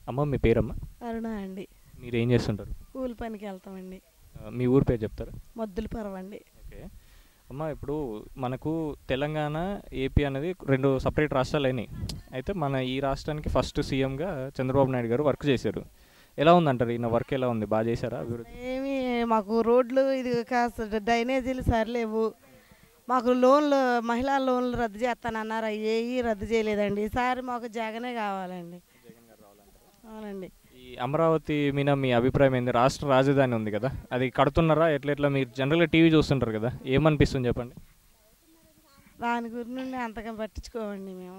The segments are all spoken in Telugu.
అమ్మ మీ పేరమ్మ అరుణ అండి మీరు ఏం చేస్తుంటారు కూలి పనికి వెళ్తామండి ఆ, మీ ఊరి పేరు చెప్తారా మొద్దులు పరవండి ఓకే అమ్మ ఇప్పుడు మనకు తెలంగాణ ఏపీ అనేది రెండు సపరేట్ రాష్ట్రాలు అయినాయి అయితే మన ఈ రాష్ట్రానికి ఫస్ట్ సీఎంగా చంద్రబాబు నాయుడు గారు వర్క్ చేశారు ఎలా ఉందంటారు ఈయన వర్క్ ఎలా ఉంది బాగా చేశారా అభివృద్ధి ఏమి మాకు రోడ్లు ఇది కాస్త డ్రైనేజీలు సరిలేవు మాకు లోన్లు మహిళా లోన్లు రద్దు చేస్తానన్నారు అవి ఏవి రద్దు చేయలేదండి ఈసారి మాకు జగనే కావాలండి అవునండి ఈ అమరావతి మీద మీ అభిప్రాయం ఏంది రాష్ట్ర రాజధాని ఉంది కదా అది కడుతున్నారా ఎట్లా ఎట్లా మీరు జనరల్గా టీవీ చూస్తుంటారు కదా ఏమనిపిస్తుంది చెప్పండి దాని గురించి అంతగా పట్టించుకోమండి మేము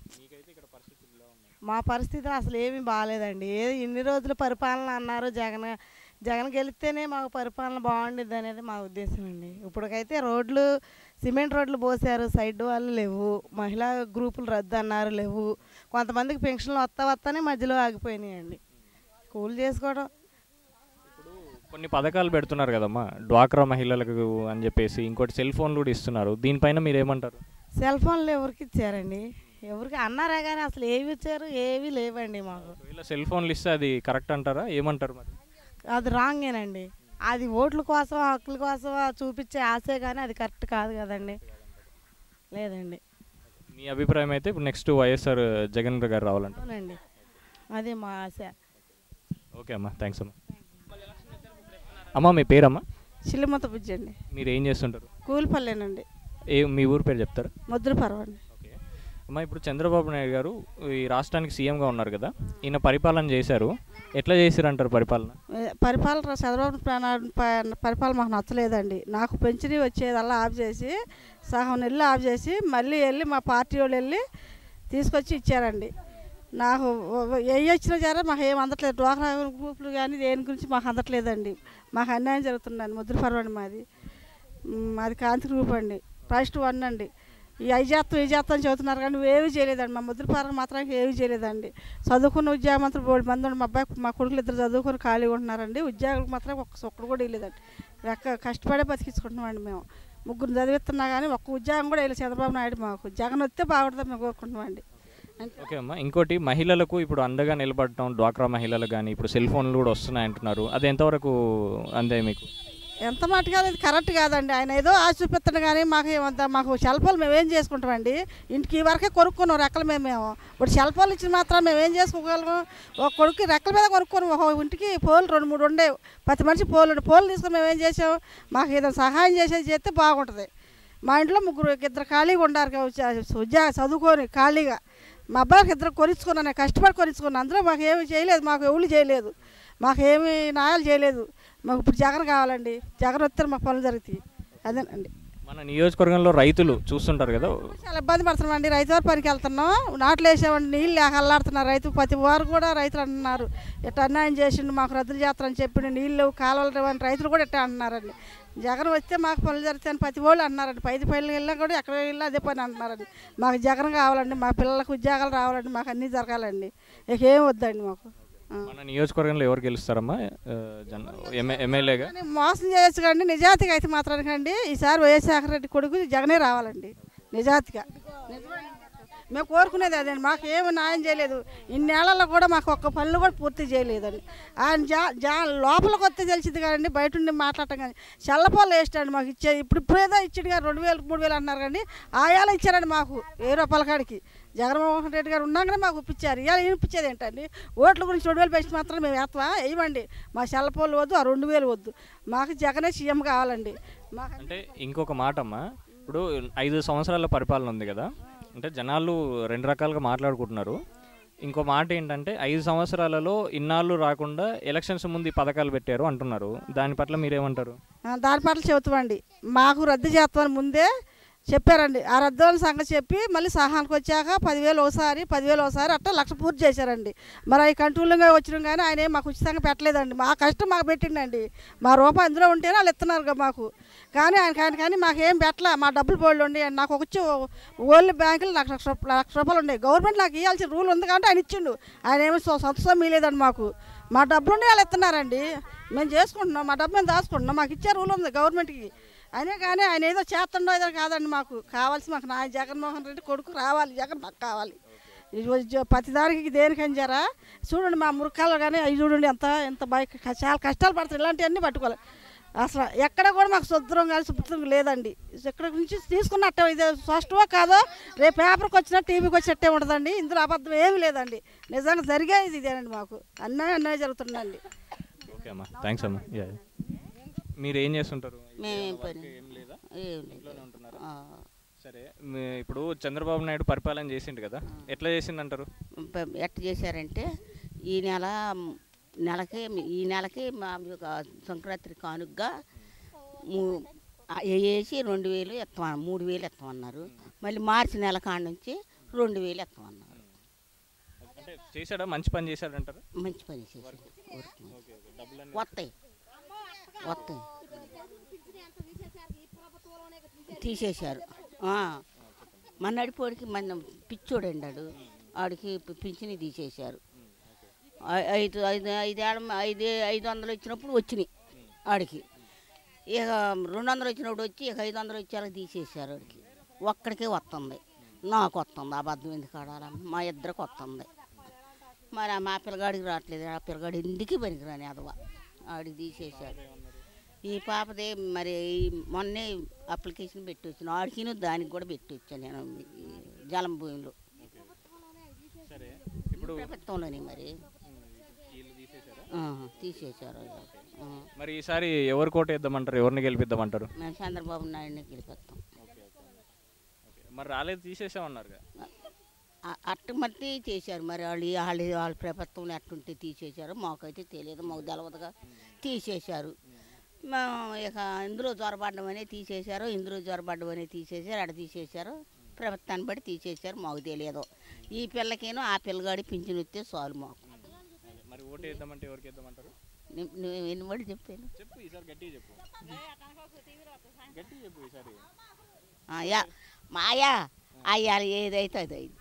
మా పరిస్థితి అసలు ఏమీ బాగాలేదండి ఏ ఇన్ని రోజులు పరిపాలన అన్నారు జగన్ జగన్ గెలిస్తేనే మాకు పరిపాలన బాగుండిద్ది అనేది మా ఉద్దేశం అండి ఇప్పటికైతే రోడ్లు సిమెంట్ రోడ్లు పోసారు సైడ్ వాళ్ళు లేవు మహిళా గ్రూపులు రద్దు అన్నారు లేవు కొంతమందికి పెన్షన్లు వస్తా వస్తానే మధ్యలో ఆగిపోయినాయండి కూలి చేసుకోవడం కొన్ని పథకాలు పెడుతున్నారు కదమ్మా డ్వాక్రా మహిళలకు అని చెప్పేసి ఇంకోటి సెల్ ఫోన్లు కూడా ఇస్తున్నారు దీనిపైన మీరు ఏమంటారు సెల్ ఫోన్లు ఎవరికి ఇచ్చారండి ఎవరికి అన్నారా కానీ అసలు ఏవి ఇచ్చారు ఏవి లేవండి మాకు ఒకవేళ సెల్ ఫోన్లు ఇస్తే అది కరెక్ట్ అంటారా ఏమంటారు మరి అది రాంగేనండి అది ఓట్ల కోసం హక్కుల కోసం చూపించే ఆశే కానీ అది కరెక్ట్ కాదు కదండి లేదండి మీ అభిప్రాయం అయితే ఇప్పుడు నెక్స్ట్ వైఎస్ఆర్ జగన్ గారు రావాలంట అవునండి అదే మా ఆశ ఓకే అమ్మా థ్యాంక్స్ అమ్మా అమ్మా మీ పేరమ్మా చిల్లిమత బుజ్జి అండి మీరు ఏం చేస్తుంటారు కూలిపల్లేనండి ఏ మీ ఊరు పేరు చెప్తారా ముద్దుల పర్వండి ఓకే అమ్మా ఇప్పుడు చంద్రబాబు నాయుడు గారు ఈ రాష్ట్రానికి సీఎంగా ఉన్నారు కదా ఈయన పరిపాలన చేశారు ఎట్లా చేశారంటారు పరిపాలన ఏ, పరిపాలన చంద్రబాబు ప్రణా- ప- పరిపాలన మాకు నచ్చలేదండి నాకు పెంచినవి వచ్చేదల్లా ఆఫ్ చేసి సగం నెలలు ఆఫ్ చేసి మళ్ళీ వెళ్ళి మా పార్టీ వాళ్ళు వెళ్ళి తీసుకొచ్చి ఇచ్చారండి నాకు ఏ వచ్చినా సరే మాకు ఏం అందట్లేదు డ్వాక్రా గ్రూపులు కానీ దేని గురించి మాకు అందట్లేదండి మాకు అన్యాయం జరుగుతుందండి ముద్ర పర్వండి మాది మ్, మాది కాంతి గ్రూప్ అండి ఫస్ట్ వన్ అండి ఈ ఐదు చేస్తాం ఈ చేస్తాం అని చెబుతున్నారు కానీ ఏమీ చేయలేదండి మా ముద్ర పరం మాత్రం ఏమీ చేయలేదండి చదువుకున్న ఉద్యోగమంత్రులు బోడి మంది ఉండి మా అబ్బాయి మా కొడుకులు ఇద్దరు చదువుకొని ఖాళీగా ఉంటున్నారండి ఉద్యోగులకు మాత్రం ఒక్క ఒక్కడు కూడా ఇవ్వలేదండి రెక్క కష్టపడే బతికించుకుంటున్నామండి మేము ముగ్గురు చదివిస్తున్నా కానీ ఒక్క ఉద్యోగం కూడా వెళ్ళి చంద్రబాబు నాయుడు మాకు జగన్ వస్తే బాగుంటుందని మేము కోరుకుంటున్నామండి అంతే ఓకే అమ్మా ఇంకోటి మహిళలకు ఇప్పుడు అండగా నిలబడటం డ్వాక్రా మహిళలు కానీ ఇప్పుడు సెల్ ఫోన్లు కూడా వస్తున్నాయి అంటున్నారు అది ఎంతవరకు అందే మీకు ఎంత మటుగా అది కరెక్ట్ కాదండి ఆయన ఏదో ఆశ చూపిస్తాడు కానీ మాకు ఏమంత మాకు సెల్ఫోన్లు మేము ఏం చేసుకుంటామండి ఇంటికి ఈ వరకే కొనుక్కున్నాం రెక్కల మీద మేము ఇప్పుడు సెల్ఫోన్లు ఇచ్చిన మాత్రం మేము ఏం చేసుకోగలము ఒక కొడుకు రెక్కల మీద కొనుక్కొని ఒక ఇంటికి పోలు రెండు మూడు ఉండే ప్రతి మనిషి పోలు ఉండే పోలు తీసుకొని మేము ఏం చేసాం మాకు ఏదైనా సహాయం చేసేది చేస్తే బాగుంటుంది మా ఇంట్లో ముగ్గురు ఇద్దరు ఖాళీగా ఉండారు ఉద్యోగ చదువుకొని ఖాళీగా మా అబ్బాయికి ఇద్దరు కొనిచ్చుకున్నాను నేను కష్టపడి కొనిచ్చుకున్నాను అందులో మాకు ఏమి చేయలేదు మాకు ఎవరు చేయలేదు మాకు ఏమి న్యాయాలు చేయలేదు మాకు ఇప్పుడు జగన్ కావాలండి జగన్ వస్తే మాకు పనులు జరుగుతాయి అదేనండి మన నియోజకవర్గంలో రైతులు చూస్తుంటారు కదా చాలా ఇబ్బంది పడుతున్నామండి రైతు వారి పనికి వెళ్తున్నాం నాట్లు వేసామండి నీళ్ళు లేక అల్లాడుతున్నారు రైతు ప్రతి వారు కూడా రైతులు అంటున్నారు ఇట్లా అన్యాయం చేసిండు మాకు రద్దులు చేస్తారని చెప్పిండు నీళ్ళు లేవు, కాలువలు లేవని రైతులు కూడా ఇట్లా అంటున్నారండి జగన్ వస్తే మాకు పనులు జరుగుతాయని ప్రతి వాళ్ళు అన్నారండి పైది పైలు వెళ్ళినా కూడా ఎక్కడ వెళ్ళినా అదే పని అంటున్నారండి మాకు జగన్ కావాలండి మా పిల్లలకు ఉద్యోగాలు రావాలండి మాకు అన్నీ జరగాలండి ఇక ఏం వద్దండి మాకు ఆ. మన నియోజకవర్గంలో ఎవరు గెలుస్తారమ్మా ఆ, జన ఎమ్మె- ఎమ్మెల్యేగా కానీ మోసం చేయొచ్చు కానీ నిజాతిగా అయితే మాత్రానికి అండి ఈసారి వైఎస్ఆర్ రెడ్డి కొడుకు జగనే రావాలండి నిజాతిగా మేము కోరుకునేది అదే మాకు ఏమి న్యాయం చేయలేదు ఇన్నేళ్లలో కూడా మాకు ఒక్క పనులు కూడా పూర్తి చేయలేదండి ఆయన జా జా లోపలికి వస్తే తెలిసింది కదండి బయట ఉండి మాట్లాడటం కానీ చల్లపాలు వేస్తాడు మాకు ఇచ్చే ఇప్పుడు ఇప్పుడేదో ఇచ్చాడు గారు రెండు వేలు మూడు వేలు అన్నారు కానీ ఆయాలు ఇచ్చారండి మాకు ఏ రూపాయల కాడికి జగన్మోహన్ రెడ్డి గారు ఉన్నాకనే మాకు ఇప్పించారు ఇవాళ ఇప్పించేది ఏంటండి ఓట్ల గురించి రెండు వేలు పెంచి మాత్రం మేము వేస్తామా వేయమండి మా చల్లపోలు వద్దు ఆ రెండు వేలు వద్దు మాకు జగనే సీఎం కావాలండి మాకు అంటే ఇంకొక మాట అమ్మా ఇప్పుడు ఐదు సంవత్సరాల పరిపాలన ఉంది కదా అంటే జనాలు రెండు రకాలుగా మాట్లాడుకుంటున్నారు ఇంకో మాట ఏంటంటే ఐదు సంవత్సరాలలో ఇన్నాళ్ళు రాకుండా ఎలక్షన్స్ ముందు ఈ పథకాలు పెట్టారు అంటున్నారు దాని పట్ల మీరేమంటారు ఆ, దాని పట్ల చెబుతామండి మాకు రద్దు చేస్తామని ముందే చెప్పారండి ఆ రద్దు సంగతి చెప్పి మళ్ళీ సహానికి వచ్చాక పదివేలు ఒకసారి పదివేలు ఒకసారి అట్లా లక్ష పూర్తి చేశారండి మరి అవి కంట్రోల్గా వచ్చిన కానీ ఆయన ఏం మాకు ఉచితంగా పెట్టలేదండి మా కష్టం మాకు పెట్టిండండి మా రూపాయి అందులో ఉంటేనే వాళ్ళు ఇస్తున్నారు కదా మాకు కానీ ఆయన కానీ కానీ మాకు ఏం పెట్టలే మా డబ్బులు పోళ్ళు ఉండి నాకు ఒక వచ్చి ఓన్లీ బ్యాంకులు నాకు లక్ష రూప- లక్ష రూపాయలు ఉన్నాయి గవర్నమెంట్ నాకు ఇవ్వాల్సిన రూల్ ఉంది కాబట్టి ఆయన ఇచ్చిండు ఆయన ఏమి సొ- సొంత సొమ్ము ఇవ్వలేదండి మాకు మా డబ్బులు ఉండి వాళ్ళు ఇస్తున్నారండి మేము చేసుకుంటున్నాం మా డబ్బు మేము దాచుకుంటున్నాం మాకు ఇచ్చే రూల్ ఉంది గవర్నమెంట్కి అయినా కానీ ఆయన ఏదో చేస్తుండో ఏదో కాదండి మాకు కావాల్సి మాకు నా జగన్మోహన్ రెడ్డి కొడుకు రావాలి జగన్ మాకు కావాలి ప్రతిదానికి దేనికని జరా చూడండి మా మురకాలు కానీ అవి చూడండి ఎంత ఎంత బైక్ చాలా కష్టాలు పడతాయి ఇలాంటివన్నీ పట్టుకోవాలి అసలు ఎక్కడ కూడా మాకు శుభ్రం కానీ శుభ్రం లేదండి ఇక్కడ నుంచి తీసుకున్నట్టే ఇది స్పష్టమో కాదో రేపు పేపర్కి వచ్చినా టీవీకి వచ్చినట్టే ఉండదండి ఇందులో అబద్ధం ఏమీ లేదండి నిజంగా జరిగేది ఇదేనండి మాకు అన్నీ అన్నీ జరుగుతుందండి ఓకే అమ్మా థ్యాంక్స్ అమ్మా యా మీరు ఏం చేస్తుంటారు మేమేం పని ఏం లేదా ఏం లేదు ఇంట్లోనే ఉంటున్నారా ఆ, సరే మీ- ఇప్పుడు చంద్రబాబు నాయుడు పరిపాలన చేసిండు కదా ఎట్లా చేసిందంటారు ప- ఎట్ట చేశారంటే ఈ నెల నెలకి ఈ నెలకి మా యొక్క సంక్రాంతి కానుకగా మూ- ఆ వేసి రెండు వేలు ఎత్తాం మూడు వేలు ఎత్తామన్నారు మళ్ళీ మార్చి నెల కాడ నుంచి రెండు వేలు ఎత్తామన్నారు అంటే చేశాడా మంచి పని చేశాడంటారు మంచి పని చేశారు ఊరికి మంచి. వస్తాయి వస్తాయి తీసేశారు ఆ. మన్నడిపోడికి మన పిచ్చోడు ఎండాడు ఆడికి పి- పింఛని తీసేశారు ఐ- ఐదు ఐదు ఐదేళ్ళ ఐదు ఐదు వందలు వచ్చినప్పుడు వచ్చినాయి ఆడికి ఇక రెండు వందలు వచ్చినప్పుడు వచ్చి ఇక ఐదు వందలు వచ్చేలా తీసేశారు ఆడికి ఒక్కడికే వస్తుంది నాకు వస్తుంది అబద్ధం ఎందుకు ఆడాలి మా ఇద్దరికి వస్తుంది మరి ఆ మా పిల్లగాడికి రావట్లేదు ఆ పిల్లగాడు ఎందుకు పనికిరాని అదవ ఆడికి తీసేశారు ఈ పాపదే మరి ఈ మొన్నే అప్లికేషన్ పెట్టి వచ్చిన ఆడికిను దానికి కూడా పెట్టి వచ్చాను నేను ఈ జలం భూమిలో సరే ఇప్పుడు ప్రభుత్వంలోనే మరి వీళ్ళు తీసేశారా ఆ, తీసేశారు ఆ. మరి ఈసారి ఎవరు కోట వేద్దామంటారు ఎవరిని గెలిపిద్దామంటారు మేము చంద్రబాబు నాయుడిని గెలిపిస్తాం మరి రాలేదు తీసేసామన్నారుగా ఆ- అట్ట మట్టి చేశారు మరి వాళ్ళు వాళ్ళు వాళ్ళ ప్రభుత్వంలో ఎట్టుంటే తీసేశారు మాకైతే తెలియదు మాకు తెలవదుగా తీసేశారు మేము ఇక ఇందులో జ్వరపడ్డం అనే తీసేశారు ఇందులో జ్వరపడ్డం అనే తీసేశారు అక్కడ తీసేశారు ప్రభుత్వాన్ని బట్టి తీసేశారు మాకు తెలియదు ఈ పిల్లకేనో ఆ పిల్లగాడి పింఛను వస్తే చాలు మాకు మరి ఓటు వేద్దామంటే ఎవరికి వేద్దామంటారు ను- నువ్వు ఎన్ని బట్టి చెప్పాను చెప్పు ఈసారి గట్టిగా చెప్పు గట్టిగా చెప్పు ఈసారి ఆ, యా మాయా అయ్యాలి ఏదైతే అది అయింది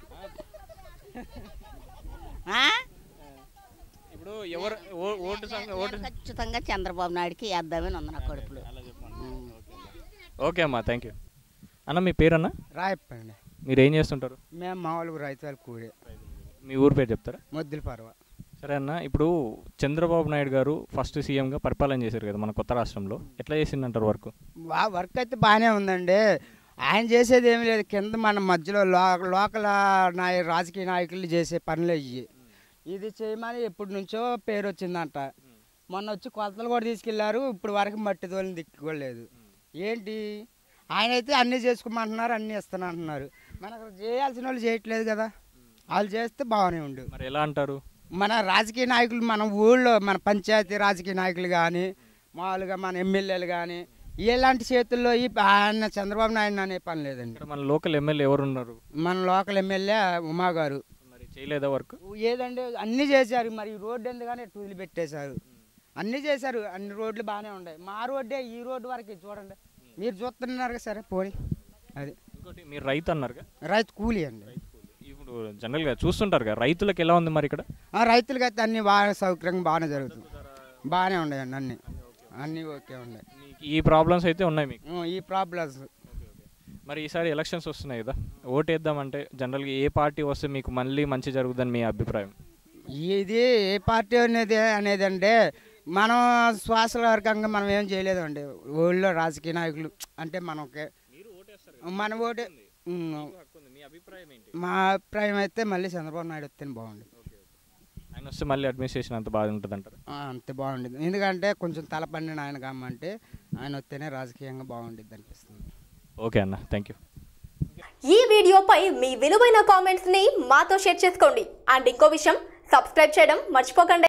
ఇప్పుడు ఎవరు ఓ- ఓటు సంఘ ఓటు ఖచ్చితంగా చంద్రబాబు నాయుడికి వేద్దామని ఉంది నా కడుపులో ఉం. ఓకే అమ్మా థ్యాంక్ యూ అన్న మీ పేరన్నా రాయప్పండి మీరు ఏం చేస్తుంటారు మేము మామూలుగా రైతులు కూడే మీ ఊరు పేరు చెప్తారా మొద్దుల పర్వ సరే అన్న ఇప్పుడు చంద్రబాబు నాయుడు గారు ఫస్ట్ సీఎంగా పరిపాలన చేశారు కదా మన కొత్త రాష్ట్రంలో ఎట్లా చేసిందంటారు వర్క్ బా వర్క్ అయితే బాగానే ఉందండి ఆయన చేసేది ఏమీ లేదు కింద మన మధ్యలో లో లోకల్ నాయ రాజకీయ నాయకులు చేసే పనులు ఇవి ఇది చేయమని ఎప్పటి నుంచో పేరు వచ్చిందంట మొన్న వచ్చి కొలతలు కూడా తీసుకెళ్లారు ఇప్పుడు వరకు మట్టి తోలిని దిక్కుకోలేదు ఏంటి ఆయన అయితే అన్నీ చేసుకోమంటున్నారు అన్నీ ఇస్తానంటున్నారు మనకు చేయాల్సిన వాళ్ళు చేయట్లేదు కదా వాళ్ళు చేస్తే బాగానే ఉండు మరి ఎలా అంటారు మన రాజకీయ నాయకులు మన ఊళ్ళో మన పంచాయతీ రాజకీయ నాయకులు కానీ మామూలుగా మన ఎమ్మెల్యేలు కానీ ఇలాంటి చేతుల్లో ఈ ఆయన చంద్రబాబు నాయుడు అనే పని లేదండి ఇక్కడ మన లోకల్ ఎమ్మెల్యే ఎవరు ఉన్నారు మన లోకల్ ఎమ్మెల్యే ఉమా గారు మరి చేయలేదా వర్క్ ఏదండి అన్నీ చేశారు మరి ఈ రోడ్డు ఎందుకని ఎటు వదిలిపెట్టేశారు అన్నీ చేశారు అన్ని రోడ్లు బాగానే ఉన్నాయి మా రోడ్డే ఈ రోడ్డు వరకు చూడండి మీరు చూస్తున్నారు కదా సరే పోనీ అది ఇంకోటి మీరు రైతు అన్నారుగా రైతు కూలీ అండి ఇప్పుడు జనరల్గా చూస్తుంటారు కదా రైతులకు ఎలా ఉంది మరి ఇక్కడ ఆ రైతులకి అయితే అన్ని బాగా సౌకర్యంగా బాగానే జరుగుతుంది బాగానే ఉన్నాయండి అన్నీ అన్నీ ఓకే ఉన్నాయి మీకు ఈ ప్రాబ్లమ్స్ అయితే ఉన్నాయి మీకు ఉం, ఈ ప్రాబ్లమ్స్ మరి ఈసారి ఎలక్షన్స్ వస్తున్నాయి కదా ఓటు వేద్దామంటే జనరల్గా ఏ పార్టీ వస్తే మీకు మళ్ళీ మంచి జరుగుతుందని మీ అభిప్రాయం ఇది ఏ పార్టీ అనేది అనేది అంటే మనం శ్వాసల వర్గంగా మనం ఏం చేయలేదండి ఊళ్ళో రాజకీయ నాయకులు అంటే మనకి మన ఓటే ఉం. మీ అభిప్రాయం ఏంటి మా అభిప్రాయం అయితే మళ్ళీ చంద్రబాబు నాయుడు వస్తేనే బాగుంది ఆయన వస్తే మళ్ళీ అడ్మినిస్ట్రేషన్ అంత బాగా ఉంటుంది అంటారు ఆ, అంతే బాగుండేది ఎందుకంటే కొంచెం తల పండిన ఆయన కమ్మంటే ఆయన వస్తేనే రాజకీయంగా బాగుండిద్ది అనిపిస్తుంది ఓకే అన్న థ్యాంక్ యూ ఈ వీడియోపై మీ విలువైన కామెంట్స్ ని మాతో షేర్ చేసుకోండి అండ్ ఇంకో విషయం సబ్స్క్రైబ్ చేయడం మర్చిపోకండి